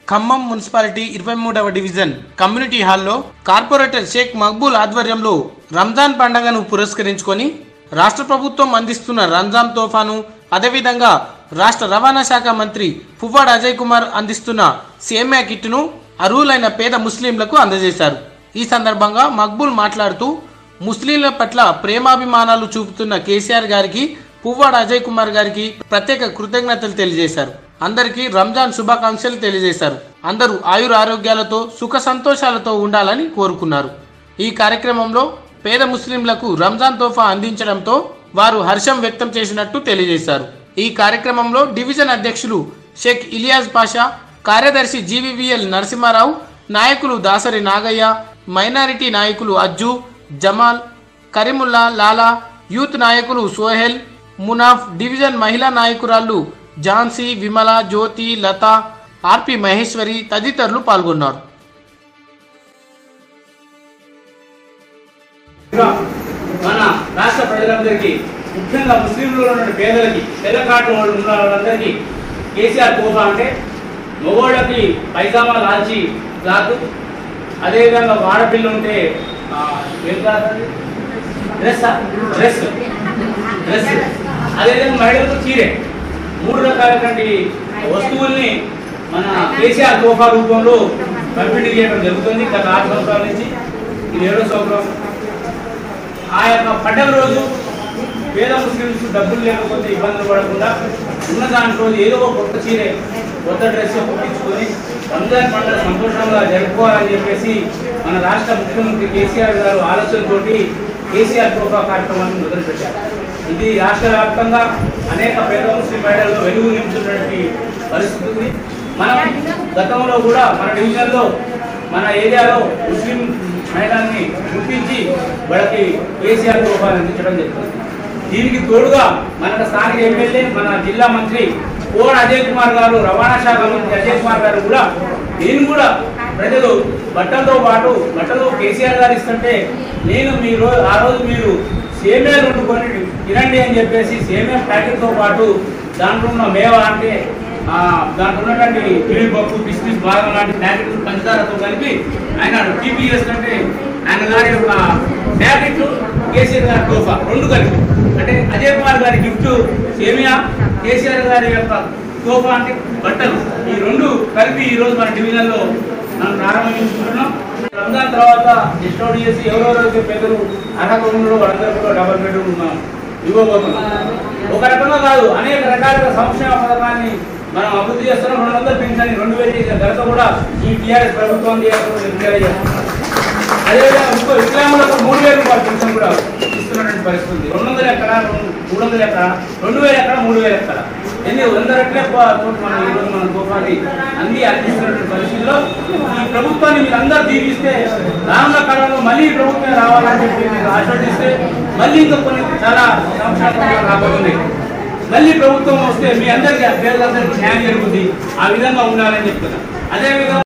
Khammam municipality ఇరవై మూడవ division community హాల్లో కార్పొరేటర్ షేక్ మక్బూల్ ఆధ్వర్యంలో రంజాన్ పండుగను పురస్కరించుకొని రాష్ట్ర ప్రభుత్వం అందిస్తున్న రంజాన్ తోఫాను అదేవిధంగా రాష్ట్ర రవాణా శాఖ మంత్రి పువ్వాడ అజయ్ కుమార్ అందిస్తున్న సేమ్యా కిట్ను అర్హులైన పేద ముస్లింలకు అందజేశారు ఈ సందర్భంగా మక్బూల్ మాట్లాడుతూ ముస్లింల పట్ల ప్రేమాభిమానాలు చూపుతున్న కేసీఆర్ గారికి పువ్వాడ అజయ్ కుమార్ గారికి ప్రత్యేక కృతజ్ఞతలు తెలియజేశారు అందరికీ రంజాన్ శుభాకాంక్షలు తెలియజేశారు అందరూ ఆయుర ఆరోగ్యాలతో సుఖ సంతోషాలతో ఉండాలని కోరుకున్నారు ఈ కార్యక్రమంలో పేద ముస్లింలకు రంజాన్ తోఫా అందించడంతో వారు హర్షం వ్యక్తం చేసినట్టు తెలియజేశారు ఈ కార్యక్రమంలో డివిజన్ అధ్యక్షులు షేక్ ఇలియాజ్ పాషా కార్యదర్శి జీవీవీఎల్ నరసింహారావు నాయకులు దాసరి నాగయ్య మైనారిటీ నాయకులు అజ్జు జమాల్ కరీముల్లా లాలా యూత్ నాయకులు సోహెల్ మునాఫ్ డివిజన్ మహిళా నాయకురాళ్లు ఝాన్సీ విమల జ్యోతి లత ఆర్పి మహేశ్వరి తదితరులు పాల్గొన్నారు ఇంకా మన రాష్ట్ర ప్రజలందరికీ ముఖ్యంగా ముస్లింలు ఉన్న పేదలకి తెల్ల కార్డు వాళ్ళు ఉన్న వాళ్ళందరికీ కేసీఆర్ తోఫా అంటే మగోళ్ళకి పైజామా లాల్చి క్లాత్ అదేవిధంగా వాడపిల్ల ఉంటే ఆ, ఏం క్లాత్ అది డ్రెస్ డ్రెస్ డ్రెస్ అదేవిధంగా మహిళలకు చీరే మూడు రకాలైనటువంటి వస్తువుల్ని మన కేసీఆర్ తోఫా రూపంలో పంపిణీ చేయడం జరుగుతుంది గత ఆరు సంవత్సరాల నుంచి ఇది ఏడో సంవత్సరం ఆ యొక్క పండగ రోజు పేద ముస్లిమ్స్ డబ్బులు లేకపోతే ఇబ్బందులు పడకుండా ఉన్న దాంట్లో ఏదో ఒక కొత్త చీరే కొత్త డ్రెస్ కుట్టించుకొని రంజాన్ పండుగ సంతోషంగా జరుపుకోవాలని చెప్పేసి మన రాష్ట్ర ముఖ్యమంత్రి కేసీఆర్ గారు ఆలోచనతోటి కేసీఆర్ తోఫా కార్యక్రమాన్ని మొదలుపెట్టారు ఇది రాష్ట్ర వ్యాప్తంగా అనేక పేద ముస్లిం మహిళల్లో వెలుగు నింపుతున్నటువంటి పరిస్థితి ఉంది మనం గతంలో కూడా మన డివిజన్లో మన ఏరియాలో ముస్లిం మహిళల్ని గుర్తించి వాళ్ళకి కేసీఆర్ రూపాయలు అందించడం జరుగుతుంది దీనికి తోడుగా మన స్థానిక ఎమ్మెల్యే మన జిల్లా మంత్రి కోడ అజయ్ కుమార్ గారు రవాణా శాఖ మంత్రి అజయ్ కుమార్ గారు కూడా నేను కూడా ప్రజలు బట్టలతో పాటు బట్టలు కేసీఆర్ గారు ఇస్తుంటే నేను మీ రోజు ఆ రోజు మీరు సేమియా వండుకొని తినండి అని చెప్పేసి సేమియా ప్యాకెట్తో పాటు దాంట్లో ఉన్న మేవ అంటే ఆ, దాంట్లో ఉన్నటువంటి పిల్లి పప్పు బిస్కెట్ బాదం లాంటి ప్యాకెట్లు పంచదారతో కలిపి ఆయన టీపీఎస్ అంటే ఆయన గారి యొక్క ప్యాకెట్లు కేసీఆర్ గారి తోఫా రెండు కలిపి అంటే అజయ్ కుమార్ గారి గిఫ్ట్ సేమియా కేసీఆర్ గారి యొక్క తోఫా అంటే బట్టలు ఈ రెండు కలిపి ఈ రోజు మన డివిజన్లో మనం ప్రారంభించుకుంటున్నాం రంజాన్ తర్వాత డిస్కౌంట్ చేసి ఎవరెవరైతే పెద్దలు అర్హత ఉన్నారో వాళ్ళందరూ కూడా డబల్ బెడ్రూమ్ మనం ఇవ్వబోతున్నాం ఒక రకంగా కాదు అనేక రకాలుగా సంక్షేమ పథకాన్ని మనం అభివృద్ధి చేస్తున్నాం రెండు వందల పెన్షన్ రెండు వేలు చేసిన ఘనత కూడా ఈ టీఆర్ఎస్ ప్రభుత్వం చేస్తున్నాం అదేవిధంగా ఇంకో వికలాంగులకు మూడు వేల రూపాయల పెన్షన్ కూడా ఇస్తున్నటువంటి పరిస్థితి ఉంది రెండు వందలు ఎక్కడ రెండు- మూడు వందలు ఎక్కడ రెండు వేలు ఎక్కడ మూడు వేలు ఎక్కడ ఎన్ని వంద రెట్లే పో- తోటి మనం ఈరోజు మన తోపాలి అన్ని అందిస్తున్నటువంటి పరిస్థితుల్లో ఈ ప్రభుత్వాన్ని మీరు అందరూ దీవిస్తే రానున్న కాలంలో మళ్ళీ ఈ ప్రభుత్వం రావాలని చెప్పి మీరు ఆశీర్వదిస్తే మళ్ళీ ఇంకా కొన్ని చాలా సంక్షేమ రాబోతున్నాయి మళ్ళీ ప్రభుత్వం వస్తే మీ అందరికీ పేదలందరికీ న్యాయం జరుగుతుంది ఆ విధంగా ఉండాలని చెప్తున్నా అదేవిధంగా